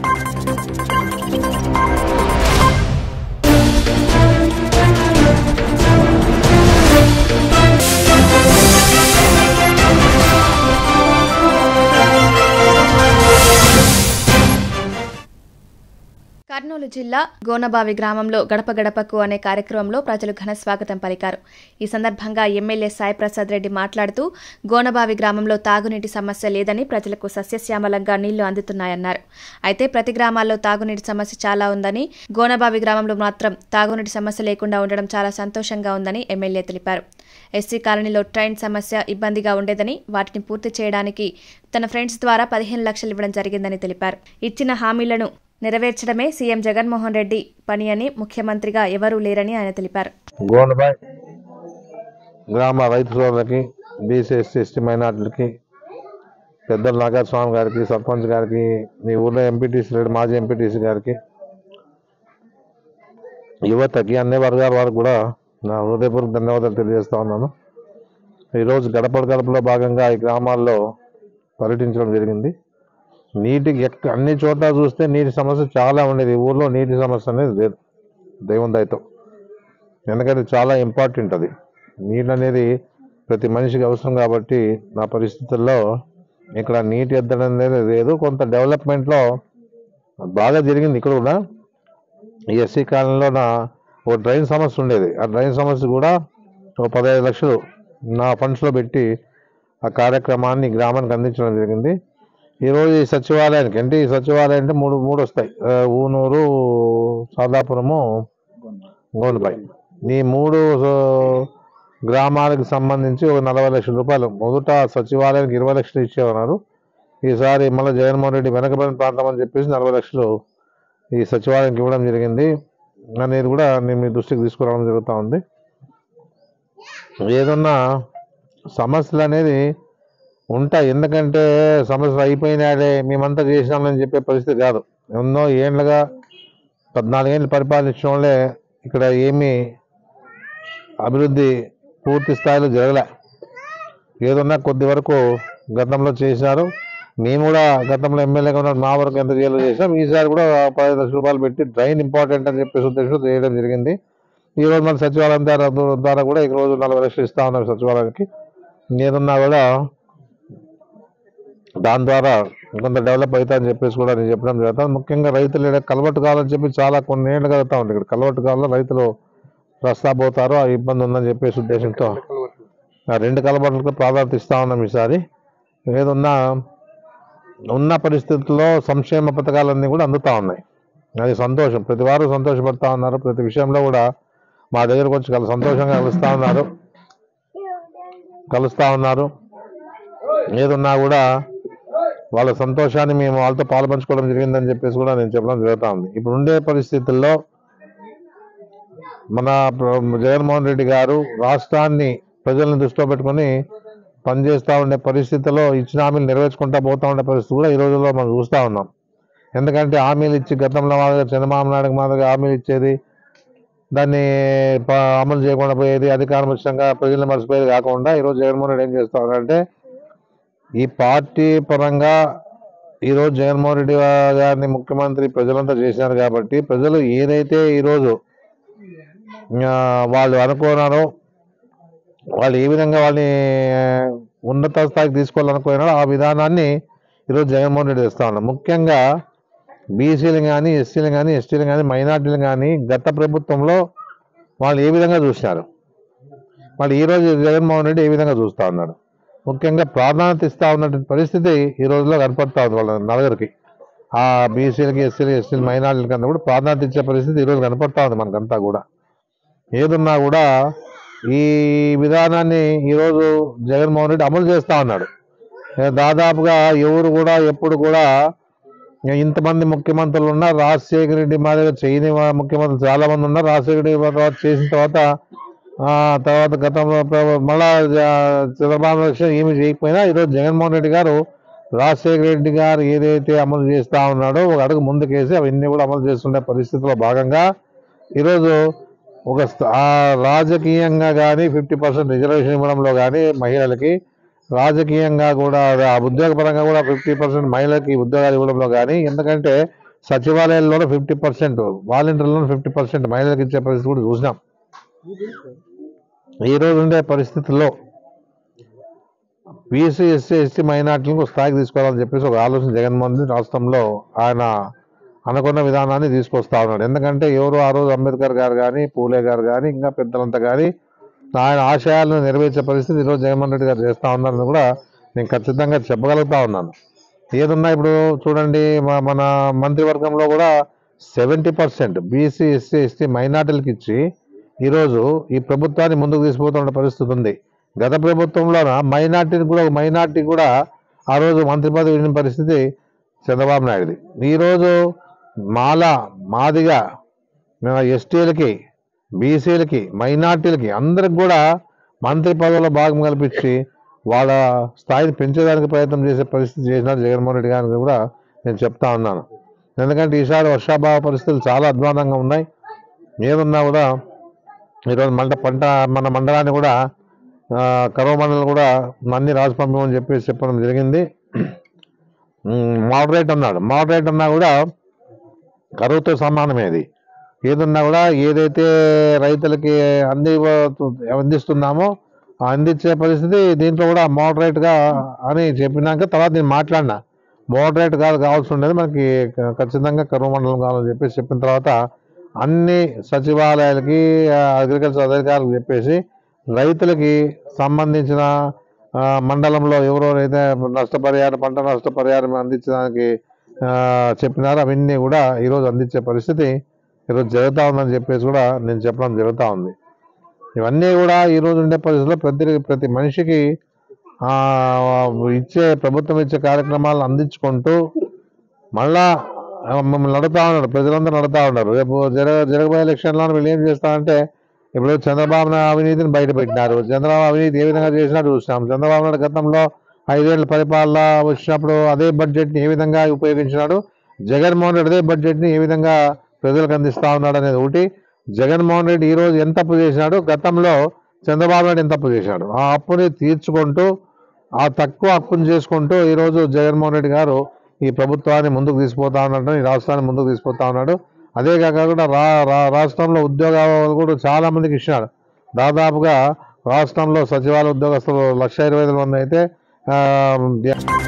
కర్నూలు జిల్లా గోనబావి గ్రామంలో గడప గడపకు అనే కార్యక్రమంలో ప్రజలు ఘన స్వాగతం పలికారు ఈ సందర్భంగా ఎమ్మెల్యే సాయి ప్రసాద్ రెడ్డి మాట్లాడుతూ గోనబావి గ్రామంలో తాగునీటి సమస్య లేదని ప్రజలకు సస్యశ్యామలంగా నీళ్లు అందుతున్నాయన్నారు అయితే ప్రతి గ్రామాల్లో తాగునీటి సమస్య చాలా ఉందని గోనబావి గ్రామంలో మాత్రం తాగునీటి సమస్య లేకుండా ఉండడం చాలా సంతోషంగా ఉందని ఎమ్మెల్యే తెలిపారు ఎస్సీ కాలనీలో ట్రైన్ సమస్య ఇబ్బందిగా ఉండేదని వాటిని పూర్తి చేయడానికి తన ఫ్రెండ్స్ ద్వారా పదిహేను లక్షలు ఇవ్వడం జరిగిందని తెలిపారు ఇచ్చిన హామీలను నెరవేర్చడమే సీఎం జగన్మోహన్ రెడ్డి పని అని ముఖ్యమంత్రిగా ఎవరూ లేరని ఆయన తెలిపారు గోండబాయ్ గ్రామ రైతు సోదరులకి బీసీ ఎస్సీ ఎస్టీ మైనార్టీలకి పెద్దల నాగాస్వామి గారికి సర్పంచ్ గారికి మీ ఊళ్ళో ఎంపీటీసీ లేడు మాజీ ఎంపీటీసీ గారికి యువతకి అన్ని వర్గాల వారికి కూడా నా హృదయపూర్వక ధన్యవాదాలు తెలియజేస్తా ఉన్నాను ఈరోజు గడప గడపలో భాగంగా ఈ గ్రామాల్లో పర్యటించడం జరిగింది నీటికి ఎక్క అన్ని చోట్ల చూస్తే నీటి సమస్య చాలా ఉండేది ఈ ఊర్లో నీటి సమస్య అనేది లేదు దేవుని దయతో ఎందుకంటే చాలా ఇంపార్టెంట్ అది నీళ్ళు అనేది ప్రతి మనిషికి అవసరం కాబట్టి నా పరిస్థితుల్లో ఇక్కడ నీటి ఎద్దడం అనేది లేదు కొంత డెవలప్మెంట్లో బాగా జరిగింది ఇక్కడ కూడా ఈ ఎస్సీ కాలనీలో నా ఓ డ్రైన్ సమస్య ఉండేది ఆ డ్రైన్ సమస్య కూడా ఒక పదహైదు లక్షలు నా ఫండ్స్లో పెట్టి ఆ కార్యక్రమాన్ని గ్రామానికి అందించడం జరిగింది ఈరోజు ఈ సచివాలయానికి అంటే ఈ సచివాలయం అంటే మూడు మూడు వస్తాయి ఆ, ఊనూరు సాదాపురము గోనుపై ఈ మూడు ఆ, గ్రామాలకు సంబంధించి ఒక నలభై లక్షల రూపాయలు మొదట సచివాలయానికి ఇరవై లక్షలు ఇచ్చేవన్నారు ఈసారి మళ్ళీ జగన్మోహన్ రెడ్డి వెనకబడిన ప్రాంతం అని చెప్పేసి నలభై లక్షలు ఈ సచివాలయానికి ఇవ్వడం జరిగింది అనేది కూడా నేను మీ దృష్టికి తీసుకురావడం జరుగుతూ ఉంది ఏదన్నా సమస్యలు అనేది ఉంటాయి ఎందుకంటే సమస్యలు అయిపోయినాడే మేమంతా చేసినామని చెప్పే పరిస్థితి కాదు ఎన్నో ఏళ్ళుగా పద్నాలుగేళ్ళు పరిపాలించడం వాళ్ళే ఇక్కడ ఏమీ అభివృద్ధి పూర్తి స్థాయిలో జరగలే ఏదన్నా కొద్ది వరకు గతంలో చేశారు మేము కూడా గతంలో ఎమ్మెల్యేగా ఉన్న మా వరకు ఎంత చేయాలో చేసాం ఈసారి కూడా పదిహేను లక్షల రూపాయలు పెట్టి డ్రైన్ ఇంపార్టెంట్ అని చెప్పేసి ఉద్దేశంతో చేయడం జరిగింది ఈ రోజు మన సచివాలయం ద్వారా ద్వారా కూడా ఈ రోజు నలభై లక్షలు ఇస్తా ఉన్నాం సచివాలయానికి ఏదన్నా కూడా దాని ద్వారా కొంత డెవలప్ అవుతా అని చెప్పేసి కూడా నేను చెప్పడం జరుగుతుంది ముఖ్యంగా రైతులు ఈడ కలవట్టు కావాలని చెప్పి చాలా కొన్ని ఏళ్ళు కలుగుతా ఉంది ఇక్కడ కలవట్టు కావాలో రైతులు రస్తా పోతారు ఆ ఇబ్బంది ఉందని చెప్పేసి ఉద్దేశంతో ఆ రెండు కలబట్లకు ప్రాధాన్యత ఇస్తా ఉన్నాం ఈసారి ఏదన్నా ఉన్న పరిస్థితుల్లో సంక్షేమ పథకాలన్నీ కూడా అందుతా ఉన్నాయి అది సంతోషం ప్రతి వారు సంతోషపడతా ఉన్నారు ప్రతి విషయంలో కూడా మా దగ్గరకు వచ్చి చాలా సంతోషంగా కలుస్తా ఉన్నారు కలుస్తా ఉన్నారు ఏదున్నా కూడా వాళ్ళ సంతోషాన్ని మేము వాళ్ళతో పాల్పంచుకోవడం జరిగిందని చెప్పేసి కూడా నేను చెప్పడం జరుగుతూ ఉంది ఇప్పుడు ఉండే పరిస్థితుల్లో మన ప్ర- జగన్మోహన్ రెడ్డి గారు రాష్ట్రాన్ని ప్రజలను దృష్టిలో పెట్టుకొని పనిచేస్తూ ఉండే పరిస్థితుల్లో ఇచ్చిన హామీలు నెరవేర్చుకుంటా పోతా ఉండే పరిస్థితి కూడా ఈ రోజుల్లో మనం చూస్తూ ఉన్నాం ఎందుకంటే హామీలు ఇచ్చి గతంలో మాదిరిగా చంద్రబాబు నాయుడు మాదిరిగా హామీలు ఇచ్చేది దాన్ని ప- అమలు చేయకుండా పోయేది అధికారం వచ్చాక ప్రజలను మర్చిపోయేది కాకుండా ఈరోజు జగన్మోహన్ రెడ్డి ఏం చేస్తా ఉన్నారంటే ఈ పార్టీ పరంగా ఈరోజు జగన్మోహన్ రెడ్డి గారిని ముఖ్యమంత్రి ప్రజలంతా చేశారు కాబట్టి ప్రజలు ఏదైతే ఈరోజు ఆ, వాళ్ళు అనుకున్నారో వాళ్ళు ఏ విధంగా వాళ్ళని ఉన్నత స్థాయికి తీసుకోవాలనుకున్నారో ఆ విధానాన్ని ఈరోజు జగన్మోహన్ రెడ్డి తెస్తా ఉన్నారు ముఖ్యంగా బీసీలు కానీ ఎస్సీలు కానీ ఎస్టీలు కానీ మైనార్టీలు కానీ గత ప్రభుత్వంలో వాళ్ళు ఏ విధంగా చూసినారు వాళ్ళు ఈరోజు జగన్మోహన్ రెడ్డి ఏ విధంగా చూస్తా ఉన్నాడు ముఖ్యంగా ప్రాధాన్యత ఇస్తా ఉన్నటువంటి పరిస్థితి ఈ రోజులో కనపడతా ఉంది వాళ్ళ నలుగురికి ఆ బీసీలకి ఎస్సీలకి ఎస్టీలు మైనార్టీలకి అంతా కూడా ప్రాధాన్యత ఇచ్చే పరిస్థితి ఈరోజు కనపడతా ఉంది మనకంతా కూడా ఏదున్నా కూడా ఈ విధానాన్ని ఈరోజు జగన్మోహన్ రెడ్డి అమలు చేస్తా ఉన్నాడు ఏ దాదాపుగా ఎవరు కూడా ఎప్పుడు కూడా ఇంతమంది ముఖ్యమంత్రులు ఉన్నా రాజశేఖర రెడ్డి మాదిరిగా చేయని వా- ముఖ్యమంత్రులు చాలా మంది ఉన్నారు రాజశేఖర రెడ్డి తర్వాత చేసిన తర్వాత ఆ తర్వాత గతంలో ప్ర- మళ్ళా జ- చంద్రబాబు నాయుడు వచ్చినా ఏమి చేయకపోయినా ఈరోజు జగన్మోహన్ రెడ్డి గారు రాజశేఖర రెడ్డి గారు ఏదైతే అమలు చేస్తా ఉన్నాడో ఒక అడుగు ముందుకేసి అవన్నీ కూడా అమలు చేస్తుండే పరిస్థితిలో భాగంగా ఈరోజు ఒక స్థ- ఆ రాజకీయంగా కానీ ఫిఫ్టీ పర్సెంట్ రిజర్వేషన్ ఇవ్వడంలో కానీ మహిళలకి రాజకీయంగా కూడా ఆ ఉద్యోగపరంగా కూడా ఫిఫ్టీ పర్సెంట్ మహిళలకి ఉద్యోగాలు ఇవ్వడంలో కానీ ఎందుకంటే సచివాలయాల్లోనే ఫిఫ్టీ పర్సెంట్ వాలంటీర్లను ఫిఫ్టీ పర్సెంట్ మహిళలకు ఇచ్చే పరిస్థితి కూడా చూసినాం ఈ రోజు ఉండే పరిస్థితుల్లో బీసీ ఎస్సీ ఎస్టీ మైనార్టీలకు ఒక స్థాయికి తీసుకోవాలని చెప్పేసి ఒక ఆలోచన జగన్మోహన్ రెడ్డి రాష్ట్రంలో ఆయన అనుకున్న విధానాన్ని తీసుకొస్తా ఉన్నాడు ఎందుకంటే ఎవరు ఆ రోజు అంబేద్కర్ గారు కానీ పూలే గారు కానీ ఇంకా పెద్దలంతా కానీ ఆయన ఆశయాలను నెరవేర్చే పరిస్థితి ఈరోజు జగన్మోహన్ రెడ్డి గారు చేస్తా ఉన్నారని కూడా నేను ఖచ్చితంగా చెప్పగలుగుతా ఉన్నాను ఏదున్నా ఇప్పుడు చూడండి మ- మన మంత్రివర్గంలో కూడా seventy percent BC SC ST మైనార్టీలకు ఇచ్చి ఈరోజు ఈ ప్రభుత్వాన్ని ముందుకు తీసుకుపోతున్న పరిస్థితి ఉంది గత ప్రభుత్వంలోన మైనార్టీని కూడా మైనార్టీ కూడా ఆ రోజు మంత్రి పదవి ఇచ్చిన పరిస్థితి చంద్రబాబు నాయుడుది ఈరోజు మాల మాదిగా ఎస్టీలకి బీసీలకి మైనార్టీలకి అందరికి కూడా మంత్రి పదవిలో భాగం కల్పించి వాళ్ళ స్థాయిని పెంచేదానికి ప్రయత్నం చేసే పరిస్థితి చేసినారు జగన్మోహన్ రెడ్డి గారిని కూడా నేను చెప్తా ఉన్నాను ఎందుకంటే ఈసారి వర్షాభావ పరిస్థితులు చాలా అధ్వానంగా ఉన్నాయి ఏదున్నా కూడా ఈరోజు మంట పంట మన మండలాన్ని కూడా ఆ, కరువు మండలం కూడా అన్ని రాజు పంపమని చెప్పేసి చెప్పడం జరిగింది మోడరేట్ అన్నాడు మోడరేట్ అన్నా కూడా కరువుతో సమానమే అది ఏదున్నా కూడా ఏదైతే రైతులకి అంది అందిస్తున్నామో ఆ అందించే పరిస్థితి దీంట్లో కూడా moderate గా అని చెప్పినాక తర్వాత నేను మాట్లాడినా మోడరేట్ కాదు కావాల్సి ఉండేది మనకి క- ఖచ్చితంగా కరువు మండలం కావాలని చెప్పేసి చెప్పిన తర్వాత అన్ని సచివాలయాలకి అగ్రికల్చర్ అధికారులకు చెప్పేసి రైతులకి సంబంధించిన ఆ, మండలంలో ఎవరెవరైతే నష్టపరిహారం పంట నష్టపరిహారం అందించడానికి ఆ, చెప్పినారో అవన్నీ కూడా ఈరోజు అందించే పరిస్థితి ఈరోజు జరుగుతూ ఉందని చెప్పేసి కూడా నేను చెప్పడం జరుగుతూ ఉంది ఇవన్నీ కూడా ఈరోజు ఉండే పరిస్థితుల్లో ప్రతి ప్రతి మనిషికి ఆ, ఇచ్చే ప్రభుత్వం ఇచ్చే కార్యక్రమాలను అందించుకుంటూ మళ్ళా ఆ, మమ్మల్ని నడుతా ఉన్నారు ప్రజలందరూ నడుతా ఉన్నారు రేపు జరగ జరగబోయే ఎలక్షన్లో వీళ్ళు ఏం చేస్తారంటే ఇప్పుడు చంద్రబాబు నాయుడు అవినీతిని బయట పెట్టినారు చంద్రబాబు అవినీతి ఏ విధంగా చేసినాడు చూసినాం చంద్రబాబు నాయుడు గతంలో ఐదేళ్ల పరిపాలన వచ్చినప్పుడు అదే బడ్జెట్ని ఏ విధంగా ఉపయోగించినాడు జగన్మోహన్ రెడ్డి అదే బడ్జెట్ని ఏ విధంగా ప్రజలకు అందిస్తా ఉన్నాడు అనేది ఒకటి జగన్మోహన్ రెడ్డి ఈ రోజు ఎంత తప్పు చేసినాడు గతంలో చంద్రబాబు నాయుడు ఎంత తప్పు చేశాడు ఆ అప్పుని తీర్చుకుంటూ ఆ తక్కువ అప్పుని చేసుకుంటూ ఈరోజు జగన్మోహన్ రెడ్డి గారు ఈ ప్రభుత్వాన్ని ముందుకు తీసుకుపోతా ఉన్నాడు ఈ రాష్ట్రాన్ని ముందుకు తీసుకుపోతా ఉన్నాడు అదే కాకుండా రా రా- రాష్ట్రంలో ఉద్యోగాలు కూడా చాలా మందికి ఇచ్చినాడు దాదాపుగా రాష్ట్రంలో సచివాలయ ఉద్యోగస్తులు లక్ష ఇరవై ఐదు మంది అయితే ఆ,